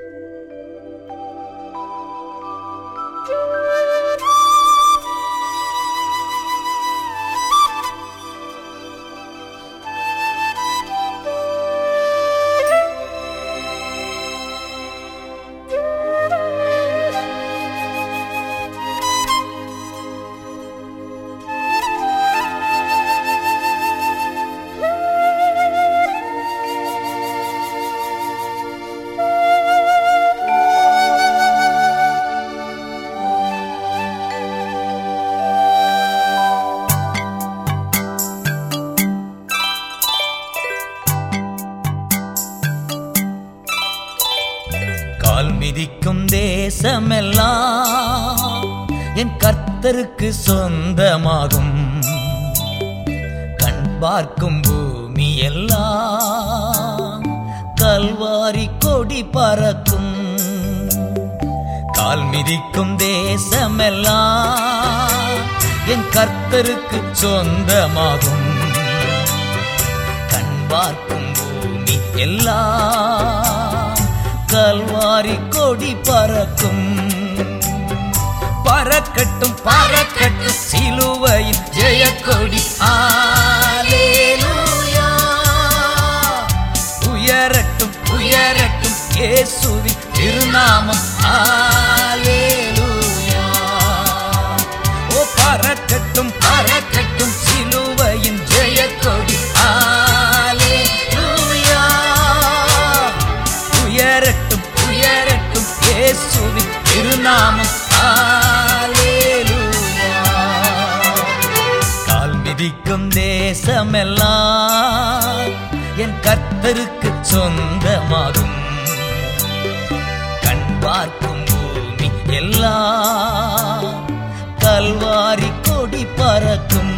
கால் மிதிக்கும் தேசமெல்லாம் என் கர்த்தருக்கு சொந்தமாகும் கண் பார்க்கும் பூமி எல்லாம் கல்வாரி கொடி பறக்கும் கால் மிதிக்கும் தேசமெல்லாம் என் கர்த்தருக்கு சொந்தமாகும் கண் பார்க்கும் பூமி எல்லாம் கல்வாரி கொடி பறக்கும் பறக்கட்டும் பறக்கட்டும் சிலுவையின் ஜெயக்கொடி ஆலேலூயா உயரட்டும் உயரட்டும் இயேசுவின் திருநாமம் ஆலேலூயா ஓ பறக்கட்டும் பறக்கட்டும் சிலுவையின் ஜெயக்கொடி ஆலேலூயா உயரட்டும் உயரட்டும் இயேசுவின் திருநாமம் ஆலேலூயா கால் மிதிக்கும் தேசமெல்லாம் என் கர்த்தருக்கு சொந்தமாகும் கண் பார்க்கும் பூமி எல்லாம் கல்வாரி கொடி பறக்கும்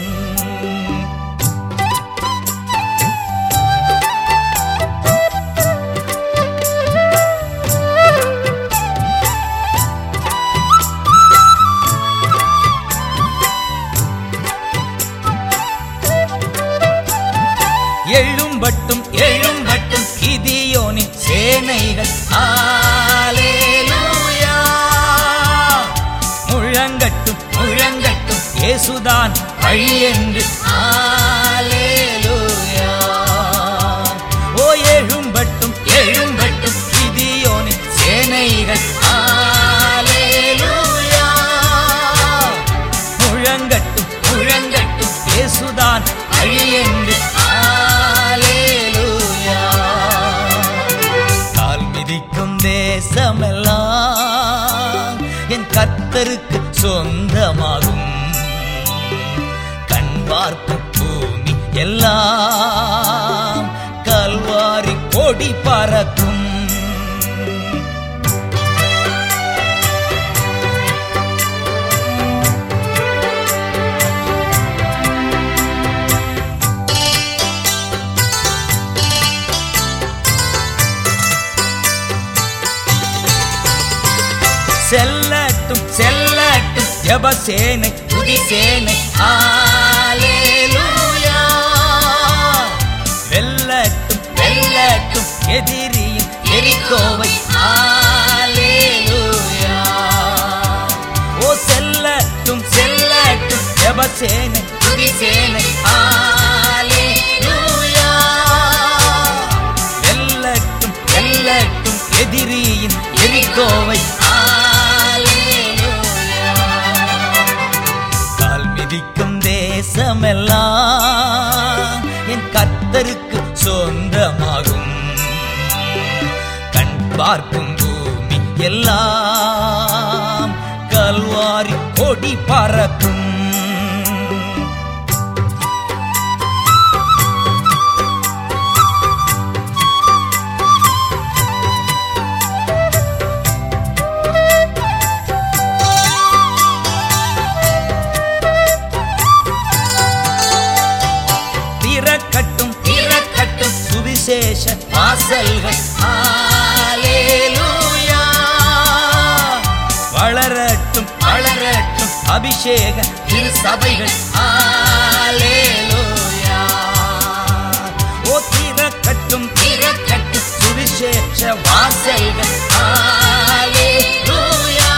எழும்பட்டும் எழும்பட்டும் கிதியோனின் சேனைகள் ஆலேலூயா முழங்கட்டும் முழங்கட்டும் இயேசுதான் வழி என்று ஆலேலூயா ஓ எழும்பட்டும் எழும்பட்டும் கிதியோனின் சேனைகள் ஆலேலூயா முழங்கட்டும் முழங்கட்டும் இயேசுதான் வழி என்று ஆலேலூயா கால் மிதிக்கும் தேசமெல்லாம் என் கர்த்தருக்கு சொந்தமாகும் கண் பார்க்கும் பூமி எல்லாம் கல்வாரி கொடி பறக்கும் செல்லட்டும் செல்லட்டும் ஜபசேனை துதிசேனை ஆலேலூயா வெல்லட்டும் வெல்லட்டும் எதிரியின் எரிக்கோவை ஆலேலூயா ஓ செல்லட்டும் செல்லட்டும் ஜபசேனை துதிசேனை ஆலேலூயா வெல்லட்டும் வெல்லட்டும் எதிரியின் எரிக்கோவை ஆலேலூயா. கால் மிதிக்கும் தேசமெல்லாம் என் கர்த்தருக்கு சொந்தமாகும் கண் பார்க்கும் பூமி எல்லாம் கல்வாரி கொடி பறக்கும் திறக்கட்டும் திறக்கட்டும் சுவிசேஷ வாசல்கள் ஆலேலூயா வளரட்டும் வளரட்டும் அபிஷேக திரு சபைகள் ஆலேலூயா ஓ திறக்கட்டும் திறக்கட்டும் சுவிசேஷ சுவிசேஷ வாசல்கள் ஹalleluya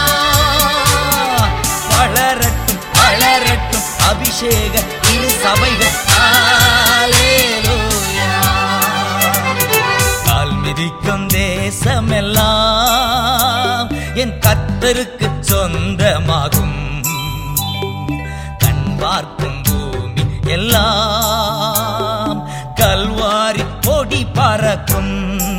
வளரட்டும் வளரட்டும் அபிஷேக இரு சபைகள் ஹalleluya கால் மிதிக்கும் தேசமெல்லாம் என் கத்தருக்கு சொந்தமாகும் கண் பார்க்கும் பூமி எல்லாம் கல்வாரி கொடி பறக்கும்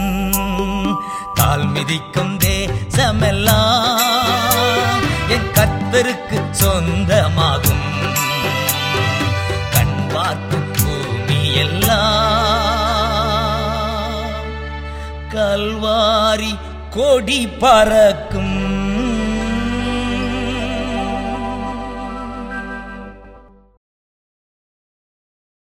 கால் மிதிக்கும் தேசமெல்லாம் என் கத்தருக்கு சொந்தமாகும் கண் பார்க்கும் பூமி எல்லாம் கல்வாரி கொடி பறக்கும்